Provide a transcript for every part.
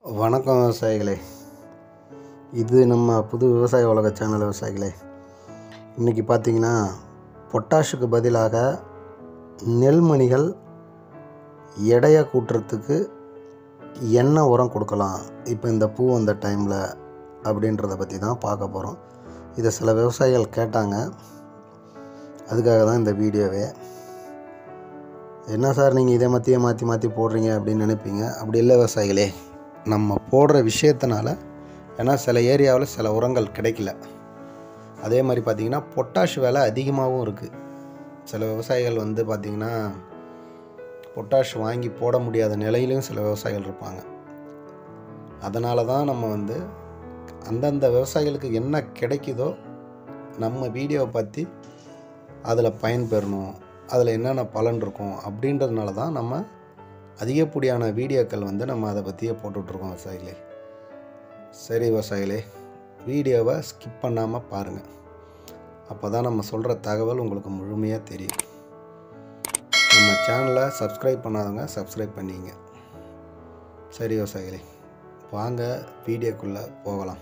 வணக்கம் விவசாயிகளே இது நம்ம புது விவசாய உலக சேனல் விவசாயிகளே இன்றைக்கி பார்த்தீங்கன்னா பொட்டாஷுக்கு பதிலாக நெல்மணிகள் எடையை கூட்டுறதுக்கு என்ன உரம் கொடுக்கலாம் இப்போ இந்த பூ வந்த டைமில் அப்படின்றத பற்றி தான் பார்க்க போகிறோம் இதை சில விவசாயிகள் கேட்டாங்க அதுக்காக தான் இந்த வீடியோவே என்ன சார் நீங்கள் இதை மத்தியே மாற்றி மாற்றி போடுறீங்க அப்படின்னு நினைப்பீங்க அப்படி இல்லை விவசாயிகளே நம்ம போடுற விஷயத்தினால ஏன்னா சில ஏரியாவில் சில உரங்கள் கிடைக்கல அதே மாதிரி பார்த்திங்கன்னா பொட்டாஷ் விலை அதிகமாகவும் இருக்குது சில விவசாயிகள் வந்து பார்த்திங்கன்னா பொட்டாஷ் வாங்கி போட முடியாத நிலையிலையும் சில விவசாயிகள் இருப்பாங்க அதனால தான் நம்ம வந்து அந்தந்த விவசாயிகளுக்கு என்ன கிடைக்குதோ நம்ம வீடியோவை பற்றி அதில் பயன்பெறணும் அதில் என்னென்ன பலன் இருக்கும் அப்படின்றதுனால தான் நம்ம அதிகப்படியான வீடியோக்கள் வந்து நம்ம அதை பற்றியே போட்டுட்ருக்கோம் விவசாயிகளே சரி விவசாயிகளே வீடியோவை ஸ்கிப் பண்ணாமல் பாருங்கள் அப்போ தான் நம்ம சொல்கிற தகவல் உங்களுக்கு முழுமையாக தெரியும் நம்ம சேனலை சப்ஸ்கிரைப் பண்ணாதவங்க சப்ஸ்கிரைப் பண்ணிங்க சரி விவசாயிகளே வாங்க வீடியோக்குள்ளே போகலாம்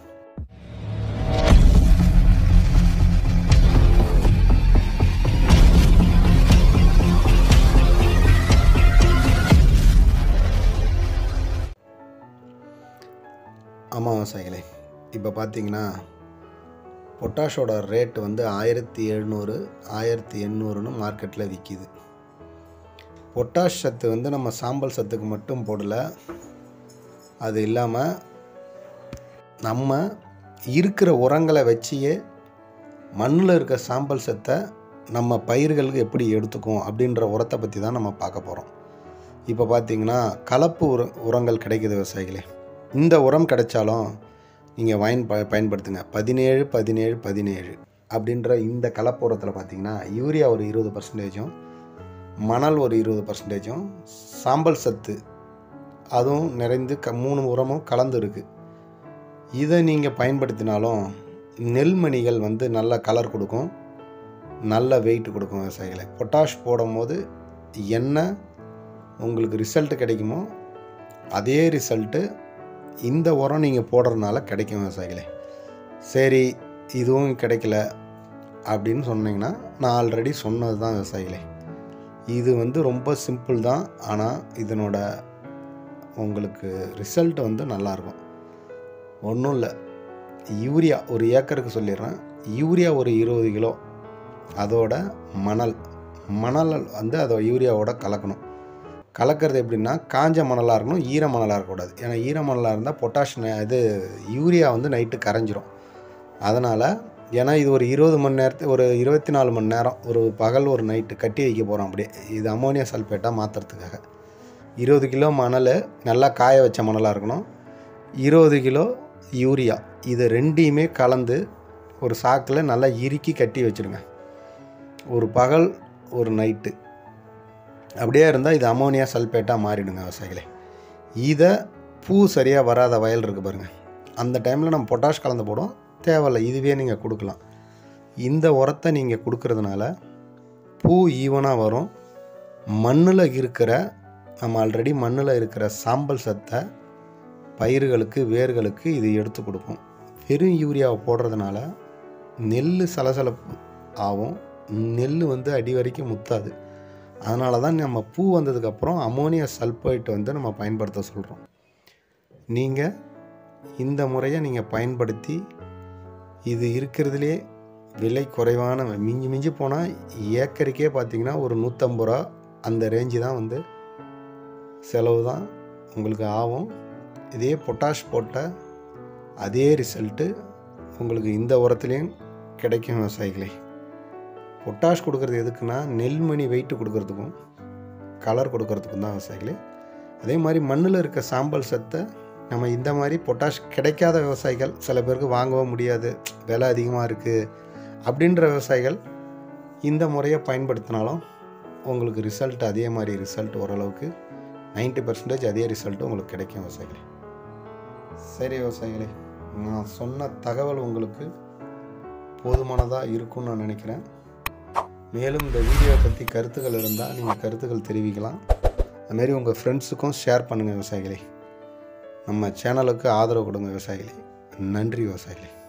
ஆமாம் விவசாயிகளே இப்போ பார்த்தீங்கன்னா பொட்டாஷோட ரேட் வந்து ஆயிரத்தி எழுநூறு ஆயிரத்தி எண்ணூறுன்னு மார்க்கெட்டில் விற்கிது பொட்டாஷ் சத்து வந்து நம்ம சாம்பல் சத்துக்கு மட்டும் போடலை அது இல்லாமல் நம்ம இருக்கிற உரங்களை வச்சியே மண்ணில் இருக்க சாம்பல் சத்தை நம்ம பயிர்களுக்கு எப்படி எடுத்துக்கும் அப்படின்ற உரத்தை பற்றி தான் நம்ம பார்க்க போகிறோம் இப்போ பார்த்தீங்கன்னா கலப்பு உர உரங்கள் கிடைக்குது விவசாயிகளே இந்த உரம் கிடைச்சாலும் நீங்கள் வயன் ப பயன்படுத்துங்க பதினேழு பதினேழு பதினேழு அப்படின்ற இந்த கலப்பு உரத்தில் பார்த்தீங்கன்னா யூரியா ஒரு இருபது பர்சன்டேஜும் மணல் ஒரு இருபது பர்சன்டேஜும் சாம்பல் சத்து அதுவும் நிறைந்து க மூணு உரமும் கலந்து இருக்குது இதை நீங்கள் பயன்படுத்தினாலும் நெல்மணிகள் வந்து நல்ல கலர் கொடுக்கும் நல்ல வெயிட் கொடுக்கும் விவசாயிகளை பொட்டாஷ் போடும்போது என்ன உங்களுக்கு ரிசல்ட் கிடைக்குமோ அதே ரிசல்ட்டு இந்த உரம் நீங்கள் போடுறதுனால கிடைக்கும் விவசாயிகளே சரி இதுவும் கிடைக்கல அப்படின்னு சொன்னீங்கன்னா நான் ஆல்ரெடி சொன்னது தான் விவசாயிகளே இது வந்து ரொம்ப சிம்பிள் தான் ஆனால் இதனோட உங்களுக்கு ரிசல்ட் வந்து நல்லாயிருக்கும் ஒன்றும் இல்லை யூரியா ஒரு ஏக்கருக்கு சொல்லிடுறேன் யூரியா ஒரு இருபது கிலோ அதோட மணல் மணல் வந்து அதை யூரியாவோட கலக்கணும் கலக்கிறது எப்படின்னா காஞ்ச மணலாக இருக்கணும் ஈர மணலாக இருக்கக்கூடாது ஏன்னா ஈர மணலாக இருந்தால் பொட்டாஷ் இது யூரியா வந்து நைட்டு கரைஞ்சிரும் அதனால் ஏன்னா இது ஒரு இருபது மணி நேரத்து ஒரு இருபத்தி நாலு மணி நேரம் ஒரு பகல் ஒரு நைட்டு கட்டி வைக்க போகிறோம் அப்படியே இது அமோனியா சல்ஃபேட்டாக மாற்றுறதுக்காக இருபது கிலோ மணல் நல்லா காய வச்ச மணலாக இருக்கணும் இருபது கிலோ யூரியா இது ரெண்டையுமே கலந்து ஒரு சாக்கில் நல்லா இறுக்கி கட்டி வச்சுடுங்க ஒரு பகல் ஒரு நைட்டு அப்படியே இருந்தால் இது அமோனியா சல்பேட்டாக மாறிடுங்க விவசாயிகளே இதை பூ சரியாக வராத வயல் இருக்குது பாருங்கள் அந்த டைமில் நம்ம பொட்டாஷ் கலந்து போடும் தேவையில்லை இதுவே நீங்கள் கொடுக்கலாம் இந்த உரத்தை நீங்கள் கொடுக்கறதுனால பூ ஈவனாக வரும் மண்ணில் இருக்கிற நம்ம ஆல்ரெடி மண்ணில் இருக்கிற சாம்பல் சத்தை பயிர்களுக்கு வேர்களுக்கு இது எடுத்து கொடுக்கும் வெறும் யூரியாவை போடுறதுனால நெல் சலசலப்பு ஆகும் நெல் வந்து அடி வரைக்கும் முத்தாது அதனால தான் நம்ம பூ வந்ததுக்கப்புறம் அமோனியா சல்ஃபைட் வந்து நம்ம பயன்படுத்த சொல்கிறோம் நீங்கள் இந்த முறையை நீங்கள் பயன்படுத்தி இது இருக்கிறதுலே விலை குறைவான மிஞ்சி மிஞ்சி போனால் ஏக்கருக்கே பார்த்தீங்கன்னா ஒரு நூற்றம்பது ரூபா அந்த ரேஞ்சு தான் வந்து செலவு தான் உங்களுக்கு ஆகும் இதே பொட்டாஷ் போட்ட அதே ரிசல்ட்டு உங்களுக்கு இந்த உரத்துலேயும் கிடைக்கும் விவசாயிகளே பொட்டாஷ் கொடுக்குறது எதுக்குன்னா நெல்மணி வெயிட்டு கொடுக்கறதுக்கும் கலர் கொடுக்கறதுக்கும் தான் விவசாயிகளே அதே மாதிரி மண்ணில் இருக்க சாம்பல் சத்தை நம்ம இந்த மாதிரி பொட்டாஷ் கிடைக்காத விவசாயிகள் சில பேருக்கு வாங்கவும் முடியாது விலை அதிகமாக இருக்குது அப்படின்ற விவசாயிகள் இந்த முறையை பயன்படுத்தினாலும் உங்களுக்கு ரிசல்ட் அதே மாதிரி ரிசல்ட் ஓரளவுக்கு நைன்ட்டி பர்சன்டேஜ் அதே ரிசல்ட்டு உங்களுக்கு கிடைக்கும் விவசாயிகளே சரி விவசாயிகளே நான் சொன்ன தகவல் உங்களுக்கு போதுமானதாக இருக்கும்னு நான் நினைக்கிறேன் மேலும் இந்த வீடியோவை பற்றி கருத்துக்கள் இருந்தால் நீங்கள் கருத்துக்கள் தெரிவிக்கலாம் அதுமாரி உங்கள் ஃப்ரெண்ட்ஸுக்கும் ஷேர் பண்ணுங்கள் விவசாயிகளே நம்ம சேனலுக்கு ஆதரவு கொடுங்க விவசாயிகளே நன்றி விவசாயிகளே